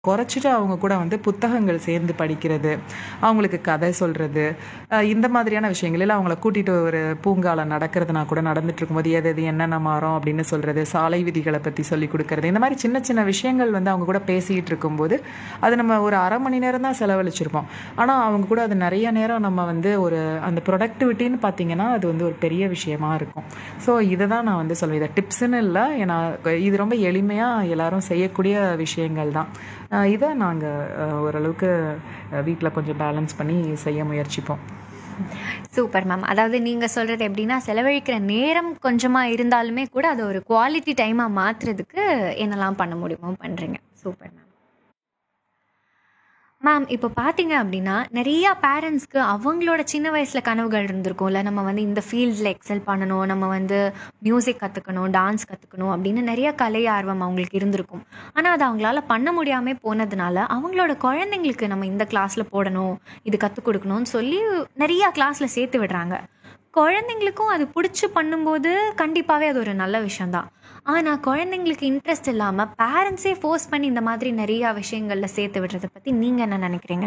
குறைச்சிட்டு அவங்க கூட வந்து புத்தகங்கள் சேர்ந்து படிக்கிறது அவங்களுக்கு கதை சொல்கிறது இந்த மாதிரியான விஷயங்கள் இல்லை அவங்கள கூட்டிகிட்டு ஒரு பூங்கால நடக்கிறதுனா கூட நடந்துட்டு இருக்கும்போது எது எது என்னென்ன மாறும் அப்படின்னு சொல்கிறது சாலை விதிகளை பற்றி சொல்லி கொடுக்கறது இந்த மாதிரி சின்ன சின்ன விஷயங்கள் வந்து அவங்க கூட பேசிக்கிட்டு இருக்கும்போது அது நம்ம ஒரு அரை மணி நேரம் தான் செலவழிச்சிருப்போம் ஆனால் அவங்க கூட அது நிறைய நேரம் நம்ம வந்து ஒரு அந்த ப்ரொடக்டிவிட்டின்னு பார்த்தீங்கன்னா அது வந்து ஒரு பெரிய விஷயமா இருக்கும் ஸோ இதை தான் நான் வந்து சொல்லுவேன் இதை டிப்ஸ்ன்னு இல்லை ஏன்னா இது ரொம்ப எளிமையாக எல்லாரும் செய்யக்கூடிய விஷயங்கள் தான் அஹ் இதை நாங்கள் ஓரளவுக்கு வீட்டில் கொஞ்சம் பேலன்ஸ் பண்ணி செய்ய முயற்சிப்போம் சூப்பர் மேம் அதாவது நீங்கள் சொல்கிறது எப்படின்னா செலவழிக்கிற நேரம் கொஞ்சமாக இருந்தாலுமே கூட அதை ஒரு குவாலிட்டி டைமாக மாற்றுறதுக்கு என்னெல்லாம் பண்ண முடியுமோ பண்ணுறீங்க சூப்பர் மேம் மேம் இப்போ பார்த்தீங்க அப்படின்னா நிறையா பேரண்ட்ஸ்க்கு அவங்களோட சின்ன வயசில் கனவுகள் இருந்திருக்கும்ல நம்ம வந்து இந்த ஃபீல்டில் எக்ஸல் பண்ணணும் நம்ம வந்து மியூசிக் கற்றுக்கணும் டான்ஸ் கற்றுக்கணும் அப்படின்னு நிறைய கலை ஆர்வம் அவங்களுக்கு இருந்திருக்கும் ஆனால் அது அவங்களால பண்ண முடியாமல் போனதுனால அவங்களோட குழந்தைங்களுக்கு நம்ம இந்த கிளாஸில் போடணும் இது கற்றுக் கொடுக்கணும்னு சொல்லி நிறையா கிளாஸில் சேர்த்து விடுறாங்க குழந்தைங்களுக்கும் அது பிடிச்சி பண்ணும்போது கண்டிப்பாகவே அது ஒரு நல்ல விஷயந்தான் ஆனால் குழந்தைங்களுக்கு இன்ட்ரெஸ்ட் இல்லாமல் பேரண்ட்ஸே ஃபோர்ஸ் பண்ணி இந்த மாதிரி நிறையா விஷயங்களில் சேர்த்து விடுறதை பற்றி நீங்கள் என்ன நினைக்கிறீங்க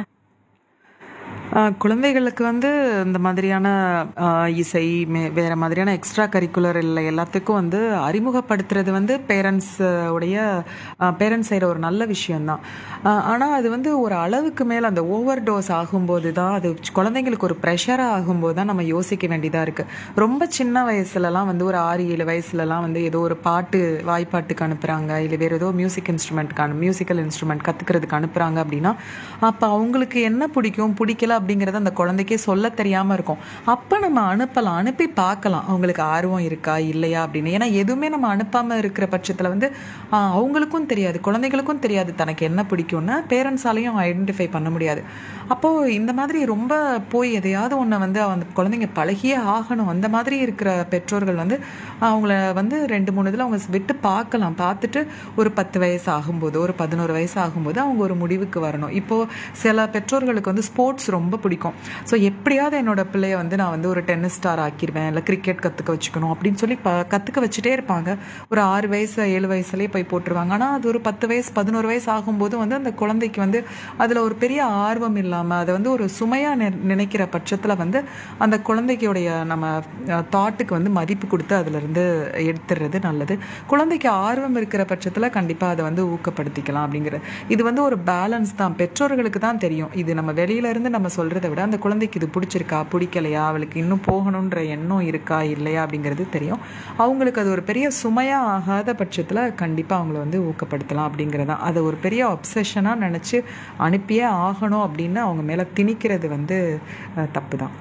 ஆஹ் குழந்தைகளுக்கு வந்து இந்த மாதிரியான ஆஹ் இசை மே வேறு மாதிரியான எக்ஸ்ட்ரா கரிக்குலர் இல்லை எல்லாத்துக்கும் வந்து அறிமுகப்படுத்துறது வந்து பேரண்ட்ஸ் உடைய பேரண்ட்ஸ் செய்கிற ஒரு நல்ல விஷயந்தான் ஆனால் அது வந்து ஒரு அளவுக்கு மேலே அந்த ஓவர் டோஸ் ஆகும்போது தான் அது குழந்தைங்களுக்கு ஒரு ப்ரெஷராக ஆகும்போது தான் நம்ம யோசிக்க வேண்டியதாக இருக்குது ரொம்ப சின்ன வயசுலலாம் வந்து ஒரு ஆறு ஏழு வயசுலலாம் வந்து ஏதோ ஒரு பாட்டு வாய்ப்பாட்டுக்கு அனுப்புகிறாங்க இல்லை வேறு ஏதோ மியூசிக் இன்ஸ்ட்ருமெண்ட்க்கு அனு மியூசிக்கல் இன்ஸ்ட்ருமெண்ட் கற்றுக்கிறதுக்கு அனுப்புகிறாங்க அப்படின்னா அப்போ அவங்களுக்கு என்ன பிடிக்கும் பிடிக்கல அப்படிங்கிறது அந்த குழந்தைக்கே சொல்ல தெரியாமல் இருக்கும் அப்போ நம்ம அனுப்பலாம் அனுப்பி பார்க்கலாம் அவங்களுக்கு ஆர்வம் இருக்கா இல்லையா அப்படின்னு ஏன்னா எதுவுமே நம்ம அனுப்பாமல் இருக்கிற பட்சத்தில் வந்து ஆ, அவங்களுக்கும் தெரியாது குழந்தைகளுக்கும் தெரியாது தனக்கு என்ன பிடிக்கும்னு பேரண்ட்ஸாலையும் ஐடென்டிஃபை பண்ண முடியாது அப்போது இந்த மாதிரி ரொம்ப போய் எதையாவது ஒன்று வந்து அந்த குழந்தைங்க பழகியே ஆகணும் அந்த மாதிரி இருக்கிற பெற்றோர்கள் வந்து அவங்கள வந்து ரெண்டு மூணு இதில் அவங்க விட்டு பார்க்கலாம் பார்த்துட்டு ஒரு பத்து வயசு ஆகும்போது ஒரு பதினோரு வயசு ஆகும்போது அவங்க ஒரு முடிவுக்கு வரணும் இப்போது சில பெற்றோர்களுக்கு வந்து ஸ்போர்ட்ஸ் ரொம்ப பிடிக்கும் ஸோ எப்படியாவது என்னோட பிள்ளைய வந்து நான் வந்து ஒரு டென்னிஸ் ஸ்டார் ஆக்கிடுவேன் இல்லை கிரிக்கெட் கற்றுக்க வச்சுக்கணும் அப்படின்னு சொல்லி ப கற்றுக்க வச்சுட்டே இருப்பாங்க ஒரு ஆறு வயசு ஏழு வயசுலேயே போய் போட்டுருவாங்க ஆனால் அது ஒரு பத்து வயசு பதினோரு வயசு ஆகும்போது வந்து அந்த குழந்தைக்கு வந்து அதில் ஒரு பெரிய ஆர்வம் இல்லாமல் அதை வந்து ஒரு சுமையாக நி நினைக்கிற பட்சத்தில் வந்து அந்த குழந்தைக்குடைய நம்ம தாட்டுக்கு வந்து மதிப்பு கொடுத்து அதிலிருந்து எடுத்துடுறது நல்லது குழந்தைக்கு ஆர்வம் இருக்கிற பட்சத்தில் கண்டிப்பாக அதை வந்து ஊக்கப்படுத்திக்கலாம் அப்படிங்கிறது இது வந்து ஒரு பேலன்ஸ் தான் பெற்றோர்களுக்கு தான் தெரியும் இது நம்ம வெளியில இருந்து நம்ம சொல்கிறத விட அந்த குழந்தைக்கு இது பிடிச்சிருக்கா பிடிக்கலையா அவளுக்கு இன்னும் போகணுன்ற எண்ணம் இருக்கா இல்லையா அப்படிங்கிறது தெரியும் அவங்களுக்கு அது ஒரு பெரிய சுமையாக ஆகாத பட்சத்தில் கண்டிப்பாக அவங்கள வந்து ஊக்கப்படுத்தலாம் அப்படிங்கிறது தான் அதை ஒரு பெரிய அப்சஷனாக நினச்சி அனுப்பியே ஆகணும் அப்படின்னு அவங்க மேலே திணிக்கிறது வந்து அஹ், தப்பு தான்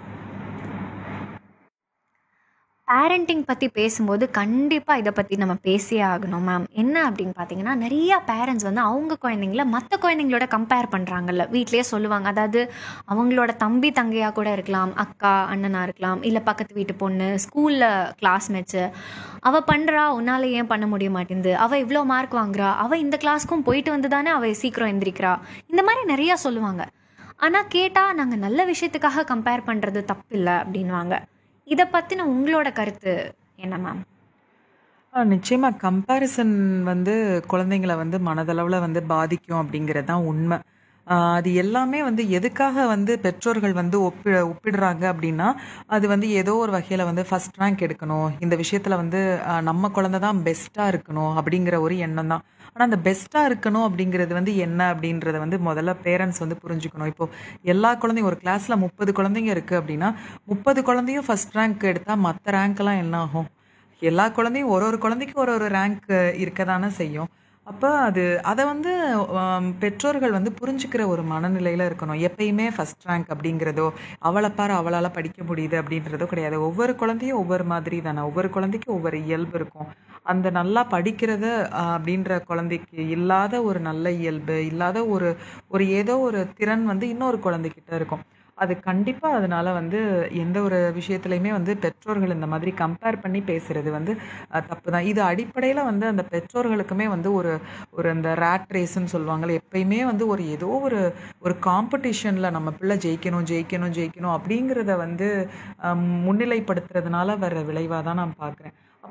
பேரண்டிங் பற்றி பேசும்போது கண்டிப்பாக இதை பற்றி நம்ம பேசியே ஆகணும் மேம் என்ன அப்படின்னு பார்த்தீங்கன்னா நிறையா பேரண்ட்ஸ் வந்து அவங்க குழந்தைங்கள மற்ற குழந்தைங்களோட கம்பேர் பண்ணுறாங்கல்ல வீட்லேயே சொல்லுவாங்க அதாவது அவங்களோட தம்பி தங்கையாக கூட இருக்கலாம் அக்கா அண்ணனாக இருக்கலாம் இல்லை பக்கத்து வீட்டு பொண்ணு ஸ்கூலில் கிளாஸ்மேட்ஸு அவள் பண்ணுறா உன்னால் ஏன் பண்ண முடிய மாட்டேங்குது அவள் இவ்வளோ மார்க் வாங்குறா அவள் இந்த கிளாஸ்க்கும் போயிட்டு வந்து தானே அவள் சீக்கிரம் எந்திரிக்கிறா இந்த மாதிரி நிறையா சொல்லுவாங்க ஆனால் கேட்டால் நாங்கள் நல்ல விஷயத்துக்காக கம்பேர் பண்ணுறது தப்பில்லை அப்படின்வாங்க இதை பற்றின உங்களோட கருத்து என்ன மேம் ஆ, நிச்சயமா கம்பேரிசன் வந்து குழந்தைங்களை வந்து மனதளவில் வந்து பாதிக்கும் அப்படிங்கிறது தான் உண்மை ஆ, அது எல்லாமே வந்து எதுக்காக வந்து பெற்றோர்கள் வந்து ஒப்பி ஒப்பிடுறாங்க அப்படின்னா அது வந்து ஏதோ ஒரு வகையில் வந்து ஃபர்ஸ்ட் ரேங்க் எடுக்கணும் இந்த விஷயத்தில் வந்து ஆ, நம்ம குழந்தை தான் பெஸ்ட்டாக இருக்கணும் அப்படிங்கிற ஒரு எண்ணம் தான் ஆனால் அந்த பெஸ்ட்டாக இருக்கணும் அப்படிங்கிறது வந்து என்ன அப்படின்றத வந்து முதல்ல பேரண்ட்ஸ் வந்து புரிஞ்சுக்கணும் இப்போ எல்லா குழந்தையும் ஒரு கிளாஸில் முப்பது குழந்தைங்க இருக்குது அப்படின்னா முப்பது குழந்தையும் ஃபர்ஸ்ட் ரேங்க் எடுத்தால் மற்ற ரேங்க்லாம் என்ன ஆகும் எல்லா குழந்தையும் ஒரு ஒரு குழந்தைக்கும் ஒரு ஒரு ரேங்க் இருக்க தானே செய்யும் அப்போ அது அதை வந்து ஆம், பெற்றோர்கள் வந்து புரிஞ்சுக்கிற ஒரு மனநிலையில் இருக்கணும் எப்பயுமே ஃபர்ஸ்ட் ரேங்க் அப்படிங்கிறதோ அவளை பாரு அவளால் படிக்க முடியுது அப்படின்றதோ கிடையாது ஒவ்வொரு குழந்தையும் ஒவ்வொரு மாதிரி தானே ஒவ்வொரு குழந்தைக்கும் ஒவ்வொரு இயல்பு இருக்கும் அந்த நல்லா படிக்கிறத ஆ, அப்படின்ற குழந்தைக்கு இல்லாத ஒரு நல்ல இயல்பு இல்லாத ஒரு ஒரு ஏதோ ஒரு திறன் வந்து இன்னொரு குழந்தைகிட்ட இருக்கும் அது கண்டிப்பாக அதனால வந்து எந்த ஒரு விஷயத்துலையுமே வந்து பெற்றோர்கள் இந்த மாதிரி கம்பேர் பண்ணி பேசுறது வந்து தப்பு தான் இது அடிப்படையில் வந்து அந்த பெற்றோர்களுக்குமே வந்து ஒரு ஒரு அந்த ரேட் ரேஸ்ன்னு சொல்லுவாங்கள்ல எப்பயுமே வந்து ஒரு ஏதோ ஒரு ஒரு காம்படிஷனில் நம்ம பிள்ளை ஜெயிக்கணும் ஜெயிக்கணும் ஜெயிக்கணும் அப்படிங்கிறத வந்து ஆம், முன்னிலைப்படுத்துறதுனால வர விளைவாக தான் நான் பார்க்குறேன் அப்போ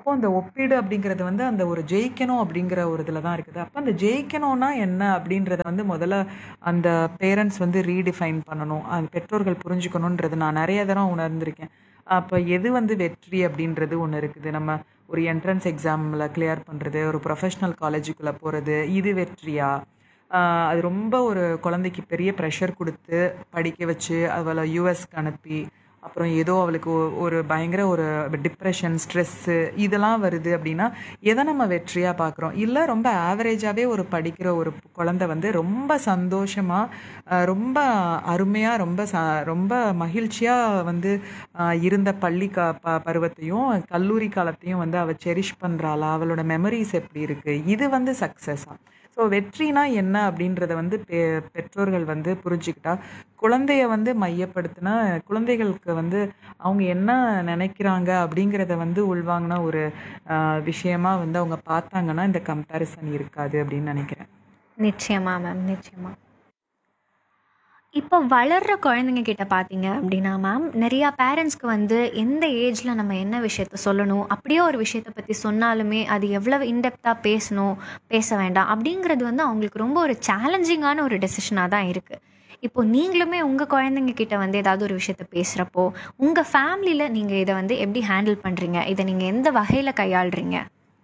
அப்போ அந்த ஒப்பீடு அப்படிங்கிறது வந்து அந்த ஒரு ஜெயிக்கணும் அப்படிங்கிற ஒரு இதில் தான் இருக்குது அப்போ அந்த ஜெயிக்கணும்னா என்ன அப்படின்றத வந்து முதல்ல அந்த பேரண்ட்ஸ் வந்து ரீடிஃபைன் பண்ணணும் அந்த பெற்றோர்கள் புரிஞ்சுக்கணுன்றது நான் நிறைய தரம் உணர்ந்திருக்கேன் அப்போ எது வந்து வெற்றி அப்படின்றது ஒன்று இருக்குது நம்ம ஒரு என்ட்ரன்ஸ் எக்ஸாமில் கிளியர் பண்ணுறது ஒரு ப்ரொஃபஷ்னல் காலேஜுக்குள்ளே போகிறது இது வெற்றியா ஆஹ் அது ரொம்ப ஒரு குழந்தைக்கு பெரிய ப்ரெஷர் கொடுத்து படிக்க வச்சு அவளை யூஎஸ்க்கு அனுப்பி அப்புறம் ஏதோ அவளுக்கு ஒ- ஒரு பயங்கர ஒரு டிப்ரெஷன் ஸ்ட்ரெஸ்ஸு இதெல்லாம் வருது அப்படின்னா எதை நம்ம வெற்றியாக பார்க்குறோம் இல்லை ரொம்ப ஆவரேஜாகவே ஒரு படிக்கிற ஒரு குழந்தை வந்து ரொம்ப சந்தோஷமாக ரொம்ப அருமையாக ரொம்ப ச ரொம்ப மகிழ்ச்சியாக வந்து ஆஹ் இருந்த பள்ளி க ப பருவத்தையும் கல்லூரி காலத்தையும் வந்து அவள் செரிஷ் பண்ணுறாளா அவளோட மெமரிஸ் எப்படி இருக்குது இது வந்து சக்ஸஸாக ஸோ வெற்றினா என்ன அப்படின்றத வந்து பெ பெற்றோர்கள் வந்து புரிஞ்சுக்கிட்டா குழந்தைய வந்து மையப்படுத்தினா குழந்தைகளுக்கு வந்து அவங்க என்ன நினைக்கிறாங்க அப்படிங்கிறத வந்து உள்வாங்கின ஒரு ஆஹ், விஷயமா வந்து அவங்க பார்த்தாங்கன்னா இந்த கம்பேரிசன் இருக்காது அப்படின்னு நினைக்கிறேன் நிச்சயமா மேம் நிச்சயமா இப்போ வளர்ற குழந்தைங்க கிட்ட பார்த்தீங்க அப்படின்னா மேம் நிறையா பேரண்ட்ஸ்க்கு வந்து எந்த ஏஜில் நம்ம என்ன விஷயத்த சொல்லணும் அப்படியே ஒரு விஷயத்தை பற்றி சொன்னாலுமே அது எவ்வளவு இன்டெப்த்தாக பேசணும் பேச வேண்டாம் அப்படிங்கிறது வந்து அவங்களுக்கு ரொம்ப ஒரு சேலஞ்சிங்கான ஒரு டெசிஷனாக தான் இருக்குது இப்போ நீங்களுமே உங்கள் குழந்தைங்க கிட்ட வந்து ஏதாவது ஒரு விஷயத்த பேசுகிறப்போ உங்கள் ஃபேமிலியில் நீங்கள் இதை வந்து எப்படி ஹேண்டில் பண்ணுறீங்க இதை நீங்கள் எந்த வகையில் கையாளுறீங்க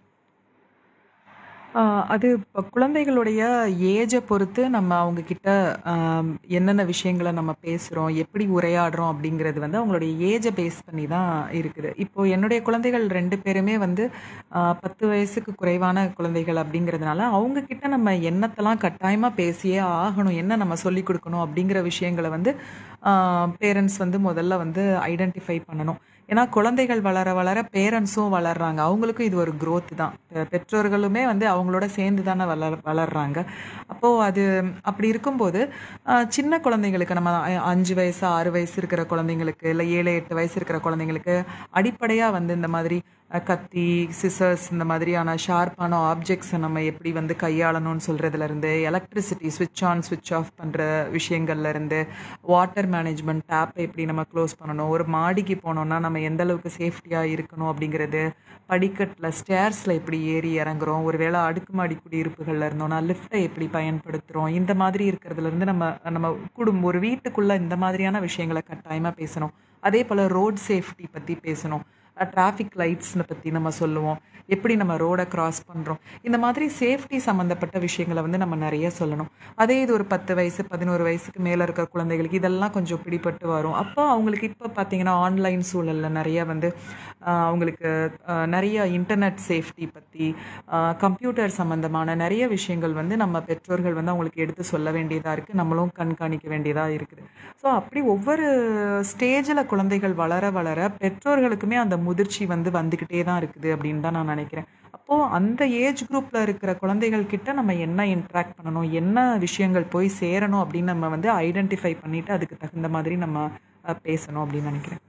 ஆஹ் அது இப்போ குழந்தைகளுடைய ஏஜை பொறுத்து நம்ம அவங்க கிட்ட ஆம், என்னென்ன விஷயங்களை நம்ம பேசுகிறோம் எப்படி உரையாடுறோம் அப்படிங்கிறது வந்து அவங்களுடைய ஏஜை பேஸ் பண்ணி தான் இருக்குது இப்போ என்னுடைய குழந்தைகள் ரெண்டு பேருமே வந்து ஆஹ், பத்து வயசுக்கு குறைவான குழந்தைகள் அப்படிங்கிறதுனால அவங்க கிட்ட நம்ம என்னத்தெல்லாம் கட்டாயமாக பேசியே ஆகணும் என்ன நம்ம சொல்லி கொடுக்கணும் அப்படிங்கிற விஷயங்களை வந்து பேரண்ட்ஸ் வந்து முதல்ல வந்து ஐடென்டிஃபை பண்ணணும் ஏன்னா குழந்தைகள் வளர வளர பேரண்ட்ஸும் வளர்றாங்க அவங்களுக்கும் இது ஒரு growth தான் பெ- பெற்றோர்களுமே வந்து அவங்களோட சேர்ந்து தானே வளர் வளர்றாங்க அப்போது அது அப்படி இருக்கும்போது ஆஹ், சின்ன குழந்தைங்களுக்கு நம்ம அ- அஞ்சு வயசு ஆறு வயசு இருக்கிற குழந்தைங்களுக்கு இல்லை ஏழு எட்டு வயசு இருக்கிற குழந்தைங்களுக்கு அடிப்படையாக வந்து இந்த மாதிரி அஹ், கத்தி சிசர்ஸ் இந்த மாதிரியான ஷார்ப்பான ஆப்ஜெக்ட்ஸை நம்ம எப்படி வந்து கையாளணும்னு சொல்கிறதுலேருந்து எலக்ட்ரிசிட்டி ஸ்விட்ச் ஆன் ஸ்விட்ச் ஆஃப் பண்ணுற விஷயங்கள்லேருந்து வாட்டர் மேனேஜ்மெண்ட் டேப்பை எப்படி நம்ம க்ளோஸ் பண்ணணும் ஒரு மாடிக்கு போனோம்னா நம்ம எந்த அளவுக்கு சேஃப்டியாக இருக்கணும் அப்படிங்கிறது படிக்கட்டில் ஸ்டேர்ஸில் எப்படி ஏறி இறங்குறோம் ஒருவேளை அடுக்குமாடி குடியிருப்புகளில் இருந்தோம்னா லிஃப்ட்டை எப்படி பயன்படுத்துகிறோம் இந்த மாதிரி இருக்கிறதுலேருந்து நம்ம நம்ம குடும்பம் ஒரு வீட்டுக்குள்ளே இந்த மாதிரியான விஷயங்களை கட்டாயமாக பேசணும் அதே போல் ரோட் சேஃப்டி பற்றி பேசணும் டிராஃபிக் லைட்ஸ்னை பற்றி நம்ம சொல்லுவோம் எப்படி நம்ம ரோடை கிராஸ் பண்ணுறோம் இந்த மாதிரி சேஃப்டி சம்மந்தப்பட்ட விஷயங்களை வந்து நம்ம நிறைய சொல்லணும் அதே இது ஒரு பத்து வயசு பதினோரு வயசுக்கு மேலே இருக்கிற குழந்தைகளுக்கு இதெல்லாம் கொஞ்சம் பிடிபட்டு வரும் அப்போ அவங்களுக்கு இப்போ பார்த்தீங்கன்னா ஆன்லைன் சூழலில் நிறைய வந்து ஆஹ், அவங்களுக்கு ஆஹ், நிறைய இன்டர்நெட் சேஃப்டி பற்றி கம்ப்யூட்டர் சம்மந்தமான நிறைய விஷயங்கள் வந்து நம்ம பெற்றோர்கள் வந்து அவங்களுக்கு எடுத்து சொல்ல வேண்டியதாக இருக்குது நம்மளும் கண்காணிக்க வேண்டியதாக இருக்குது ஸோ அப்படி ஒவ்வொரு ஸ்டேஜில் குழந்தைகள் வளர வளர பெற்றோர்களுக்குமே அந்த முதிர்ச்சி வந்து வந்துக்கிட்டே தான் இருக்குது அப்படின்னு தான் நான் நினைக்கிறேன் அப்போது அந்த ஏஜ் குரூப்பில் இருக்கிற குழந்தைகள் கிட்ட நம்ம என்ன இன்ட்ராக்ட் பண்ணணும் என்ன விஷயங்கள் போய் சேரணும் அப்படின்னு நம்ம வந்து ஐடென்டிஃபை பண்ணிவிட்டு அதுக்கு தகுந்த மாதிரி நம்ம அஹ், பேசணும் அப்படின்னு நினைக்கிறேன்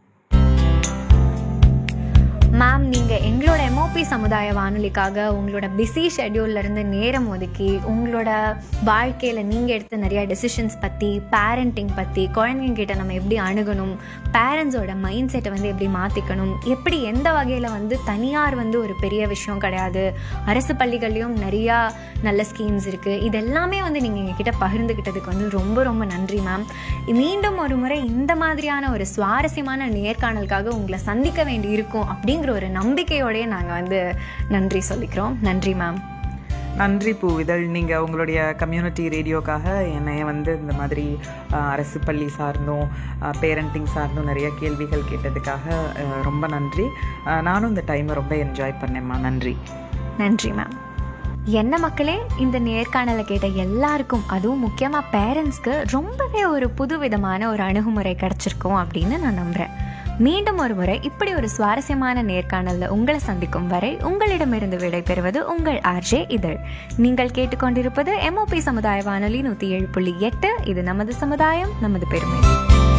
மேம் நீங்கள் எங்களோட எம்ஓபி சமுதாய வானொலிக்காக உங்களோட பிஸி இருந்து நேரம் ஒதுக்கி உங்களோட வாழ்க்கையில் நீங்கள் எடுத்த நிறைய டெசிஷன்ஸ் பற்றி பேரண்டிங் பற்றி குழந்தைங்க கிட்ட நம்ம எப்படி அணுகணும் பேரண்ட்ஸோட மைண்ட் செட்டை வந்து எப்படி மாற்றிக்கணும் எப்படி எந்த வகையில் வந்து தனியார் வந்து ஒரு பெரிய விஷயம் கிடையாது அரசு பள்ளிகள்லையும் நிறையா நல்ல ஸ்கீம்ஸ் இருக்குது இது எல்லாமே வந்து நீங்கள் எங்ககிட்ட பகிர்ந்துக்கிட்டதுக்கு வந்து ரொம்ப ரொம்ப நன்றி மேம் மீண்டும் ஒரு முறை இந்த மாதிரியான ஒரு சுவாரஸ்யமான நேர்காணலுக்காக உங்களை சந்திக்க வேண்டி இருக்கும் அப்படிங்கிற ஒரு நம்பிக்கையோடய நாங்கள் வந்து நன்றி சொல்லிக்கிறோம் நன்றி மேம் நன்றி பூவிதழ் நீங்கள் உங்களுடைய கம்யூனிட்டி ரேடியோக்காக என்னைய வந்து இந்த மாதிரி அஹ், அரசு பள்ளி சார்ந்தும் பேரண்டிங் சார்ந்தும் நிறைய கேள்விகள் கேட்டதுக்காக அஹ், ரொம்ப நன்றி அஹ், நானும் இந்த டைமை ரொம்ப என்ஜாய் பண்ணேம்மா நன்றி நன்றி மேம் என்ன மக்களே இந்த நேர்காணலை கேட்ட எல்லாருக்கும் அதுவும் முக்கியமாக பேரண்ட்ஸ்க்கு ரொம்பவே ஒரு புதுவிதமான ஒரு அணுகுமுறை கிடைச்சிருக்கும் அப்படின்னு நான் நம்புகிறேன் மீண்டும் ஒரு முறை இப்படி ஒரு சுவாரஸ்யமான நேர்காணலில் உங்களை சந்திக்கும் வரை உங்களிடமிருந்து விடைபெறுவது உங்கள் ஆர்ஜே இதழ் நீங்கள் கேட்டுக்கொண்டிருப்பது எம்ஓபி சமுதாய வானொலி நூற்றி ஏழு புள்ளி எட்டு இது நமது சமுதாயம் நமது பெருமை